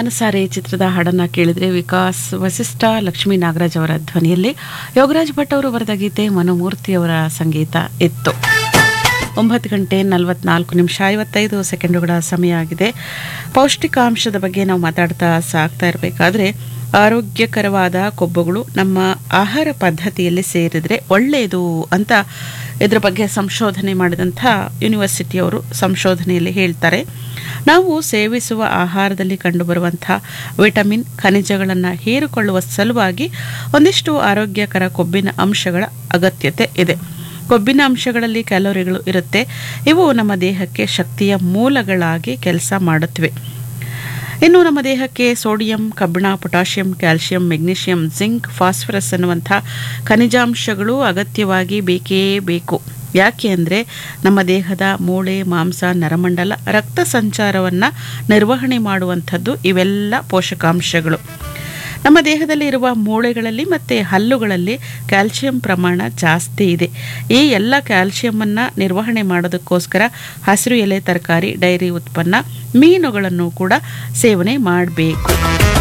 ಮನಸಾರೆ ಚಿತ್ರದ ಹಾಡನ್ನ ಕೇಳಿದ್ರೆ ವಿಕಾಸ್ ವಸಿಷ್ಠ ಲಕ್ಷ್ಮೀ ನಾಗರಾಜ್ ಅವರ ಧ್ವನಿಯಲ್ಲಿ ಯೋಗರಾಜ್ ಭಟ್ ಅವರು ಬರೆದ ಗೀತೆ ಮನೋಮೂರ್ತಿ ಅವರ ಸಂಗೀತ ಇತ್ತು ಒಂಬತ್ತು ಗಂಟೆ ನಲವತ್ನಾಲ್ಕು ನಿಮಿಷ ಐವತ್ತೈದು ಸೆಕೆಂಡುಗಳ ಸಮಯ ಆಗಿದೆ ಪೌಷ್ಟಿಕಾಂಶದ ಬಗ್ಗೆ ನಾವು ಮಾತಾಡ್ತಾ ಸಾಕ್ತಾ ಇರಬೇಕಾದ್ರೆ ಆರೋಗ್ಯಕರವಾದ ಕೊಬ್ಬುಗಳು ನಮ್ಮ ಆಹಾರ ಪದ್ಧತಿಯಲ್ಲಿ ಸೇರಿದ್ರೆ ಒಳ್ಳೆಯದು ಅಂತ ಇದರ ಬಗ್ಗೆ ಸಂಶೋಧನೆ ಮಾಡಿದಂಥ ಯೂನಿವರ್ಸಿಟಿಯವರು ಸಂಶೋಧನೆಯಲ್ಲಿ ಹೇಳ್ತಾರೆ ನಾವು ಸೇವಿಸುವ ಆಹಾರದಲ್ಲಿ ಕಂಡುಬರುವಂಥ ವಿಟಮಿನ್ ಖನಿಜಗಳನ್ನು ಹೀರಿಕೊಳ್ಳುವ ಸಲುವಾಗಿ ಒಂದಿಷ್ಟು ಆರೋಗ್ಯಕರ ಕೊಬ್ಬಿನ ಅಂಶಗಳ ಅಗತ್ಯತೆ ಇದೆ ಕೊಬ್ಬಿನ ಅಂಶಗಳಲ್ಲಿ ಕ್ಯಾಲೋರಿಗಳು ಇರುತ್ತೆ ಇವು ನಮ್ಮ ದೇಹಕ್ಕೆ ಶಕ್ತಿಯ ಮೂಲಗಳಾಗಿ ಕೆಲಸ ಮಾಡುತ್ತವೆ ಇನ್ನು ನಮ್ಮ ದೇಹಕ್ಕೆ ಸೋಡಿಯಂ ಕಬ್ಬಿಣ potassium calcium magnesium zinc phosphorus ಅನ್ನುವಂಥ ಖನಿಜಾಂಶಗಳು ಅಗತ್ಯವಾಗಿ ಬೇಕೇ ಬೇಕು ಯಾಕೆ ಅಂದರೆ ನಮ್ಮ ದೇಹದ ಮೂಳೆ ಮಾಂಸ ನರಮಂಡಲ ರಕ್ತ ಸಂಚಾರವನ್ನು ನಿರ್ವಹಣೆ ಮಾಡುವಂಥದ್ದು ಇವೆಲ್ಲ ಪೋಷಕಾಂಶಗಳು ನಮ್ಮ ದೇಹದಲ್ಲಿ ಇರುವ ಮೂಳೆಗಳಲ್ಲಿ ಮತ್ತು ಹಲ್ಲುಗಳಲ್ಲಿ ಕ್ಯಾಲ್ಸಿಯಂ ಪ್ರಮಾಣ ಜಾಸ್ತಿ ಇದೆ ಈ ಎಲ್ಲ ಕ್ಯಾಲ್ಸಿಯಮನ್ನು ನಿರ್ವಹಣೆ ಮಾಡೋದಕ್ಕೋಸ್ಕರ ಹಸಿರು ಎಲೆ ತರಕಾರಿ ಡೈರಿ ಉತ್ಪನ್ನ ಮೀನುಗಳನ್ನು ಕೂಡ ಸೇವನೆ ಮಾಡಬೇಕು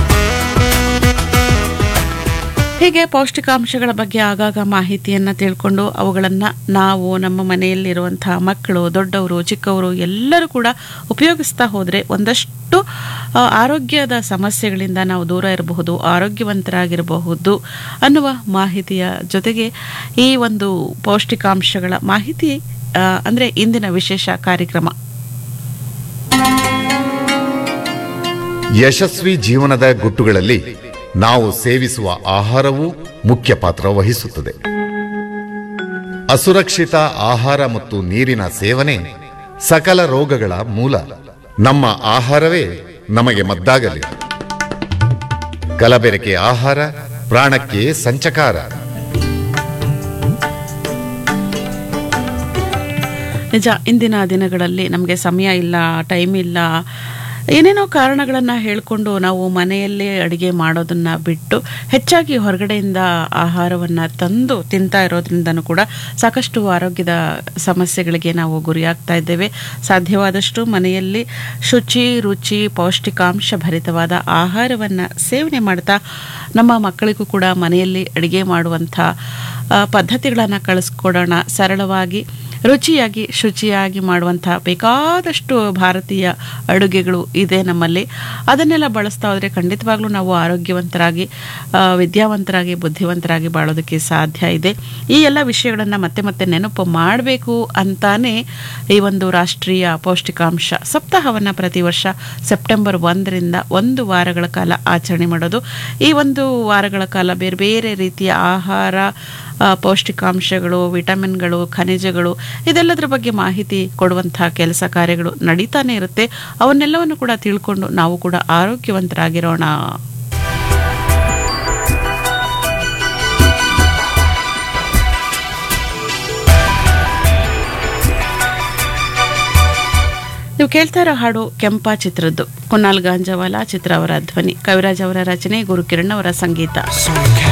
ಹೀಗೆ ಪೌಷ್ಟಿಕಾಂಶಗಳ ಬಗ್ಗೆ ಆಗಾಗ ಮಾಹಿತಿಯನ್ನು ತಿಳ್ಕೊಂಡು ಅವುಗಳನ್ನು ನಾವು ನಮ್ಮ ಮನೆಯಲ್ಲಿರುವಂತಹ ಮಕ್ಕಳು ದೊಡ್ಡವರು ಚಿಕ್ಕವರು ಎಲ್ಲರೂ ಕೂಡ ಉಪಯೋಗಿಸ್ತಾ ಹೋದರೆ ಒಂದಷ್ಟು ಆ, ಆರೋಗ್ಯದ ಸಮಸ್ಯೆಗಳಿಂದ ನಾವು ದೂರ ಇರಬಹುದು ಆರೋಗ್ಯವಂತರಾಗಿರಬಹುದು ಅನ್ನುವ ಮಾಹಿತಿಯ ಜೊತೆಗೆ ಈ ಒಂದು ಪೌಷ್ಟಿಕಾಂಶಗಳ ಮಾಹಿತಿ ಆ, ಅಂದರೆ ಇಂದಿನ ವಿಶೇಷ ಕಾರ್ಯಕ್ರಮ ಯಶಸ್ವಿ ಜೀವನದ ಗುಟ್ಟುಗಳಲ್ಲಿ ನಾವು ಸೇವಿಸುವ ಆಹಾರವೂ ಮುಖ್ಯ ಪಾತ್ರ ವಹಿಸುತ್ತದೆ ಅಸುರಕ್ಷಿತ ಆಹಾರ ಮತ್ತು ನೀರಿನ ಸೇವನೆ ಸಕಲ ರೋಗಗಳ ಮೂಲ ನಮ್ಮ ಆಹಾರವೇ ನಮಗೆ ಮದ್ದಾಗಲಿ ಕಲಬೆರಕೆ ಆಹಾರ ಪ್ರಾಣಕ್ಕೆ ಸಂಚಕಾರ ನಿಜ ಇಂದಿನ ದಿನಗಳಲ್ಲಿ ನಮಗೆ ಸಮಯ ಇಲ್ಲ ಟೈಮ್ ಇಲ್ಲ ಏನೇನೋ ಕಾರಣಗಳನ್ನು ಹೇಳಿಕೊಂಡು ನಾವು ಮನೆಯಲ್ಲೇ ಅಡುಗೆ ಮಾಡೋದನ್ನು ಬಿಟ್ಟು ಹೆಚ್ಚಾಗಿ ಹೊರಗಡೆಯಿಂದ ಆಹಾರವನ್ನು ತಂದು ತಿಂತಾ ಇರೋದ್ರಿಂದನೂ ಕೂಡ ಸಾಕಷ್ಟು ಆರೋಗ್ಯದ ಸಮಸ್ಯೆಗಳಿಗೆ ನಾವು ಗುರಿಯಾಗ್ತಾ ಇದ್ದೇವೆ ಸಾಧ್ಯವಾದಷ್ಟು ಮನೆಯಲ್ಲಿ ಶುಚಿ ರುಚಿ ಪೌಷ್ಟಿಕಾಂಶ ಭರಿತವಾದ ಆಹಾರವನ್ನು ಸೇವನೆ ಮಾಡ್ತಾ ನಮ್ಮ ಮಕ್ಕಳಿಗೂ ಕೂಡ ಮನೆಯಲ್ಲಿ ಅಡುಗೆ ಮಾಡುವಂಥ ಪದ್ಧತಿಗಳನ್ನು ಕಳಿಸ್ಕೊಡೋಣ ಸರಳವಾಗಿ ರುಚಿಯಾಗಿ ಶುಚಿಯಾಗಿ ಮಾಡುವಂಥ ಬೇಕಾದಷ್ಟು ಭಾರತೀಯ ಅಡುಗೆಗಳು ಇದೆ ನಮ್ಮಲ್ಲಿ ಅದನ್ನೆಲ್ಲ ಬಳಸ್ತಾ ಹೋದರೆ ಖಂಡಿತವಾಗ್ಲೂ ನಾವು ಆರೋಗ್ಯವಂತರಾಗಿ ಆ, ವಿದ್ಯಾವಂತರಾಗಿ ಬುದ್ಧಿವಂತರಾಗಿ ಬಾಳೋದಕ್ಕೆ ಸಾಧ್ಯ ಇದೆ ಈ ಎಲ್ಲ ವಿಷಯಗಳನ್ನು ಮತ್ತೆ ಮತ್ತೆ ನೆನಪು ಮಾಡಬೇಕು ಅಂತಾನೆ ಈ ಒಂದು ರಾಷ್ಟ್ರೀಯ ಪೌಷ್ಟಿಕಾಂಶ ಸಪ್ತಾಹವನ್ನು ಪ್ರತಿ ವರ್ಷ ಸೆಪ್ಟೆಂಬರ್ ಒಂದರಿಂದ ಒಂದು ವಾರಗಳ ಕಾಲ ಆಚರಣೆ ಮಾಡೋದು ಈ ಒಂದು ವಾರಗಳ ಕಾಲ ಬೇರೆ ಬೇರೆ ರೀತಿಯ ಆಹಾರ ಆ, ಪೌಷ್ಟಿಕಾಂಶಗಳು ವಿಟಮಿನ್ಗಳು ಖನಿಜಗಳು ಇದೆಲ್ಲದರ ಬಗ್ಗೆ ಮಾಹಿತಿ ಕೊಡುವಂಥ ಕೆಲಸ ಕಾರ್ಯಗಳು ನಡೀತಾನೆ ಇರುತ್ತೆ ಅವನ್ನೆಲ್ಲವನ್ನು ಕೂಡ ತಿಳ್ಕೊಂಡು ನಾವು ಕೂಡ ಆರೋಗ್ಯವಂತರಾಗಿರೋಣ ನೀವು ಕೇಳ್ತಾ ಇರೋ ಹಾಡು ಕೆಂಪ ಚಿತ್ರದ್ದು ಕುನ್ನಾಲ್ ಗಾಂಜವಾಲ ಚಿತ್ರ ಅವರ ಧ್ವನಿ ಕವಿರಾಜ್ ಅವರ ರಚನೆ ಗುರುಕಿರಣ್ ಅವರ ಸಂಗೀತ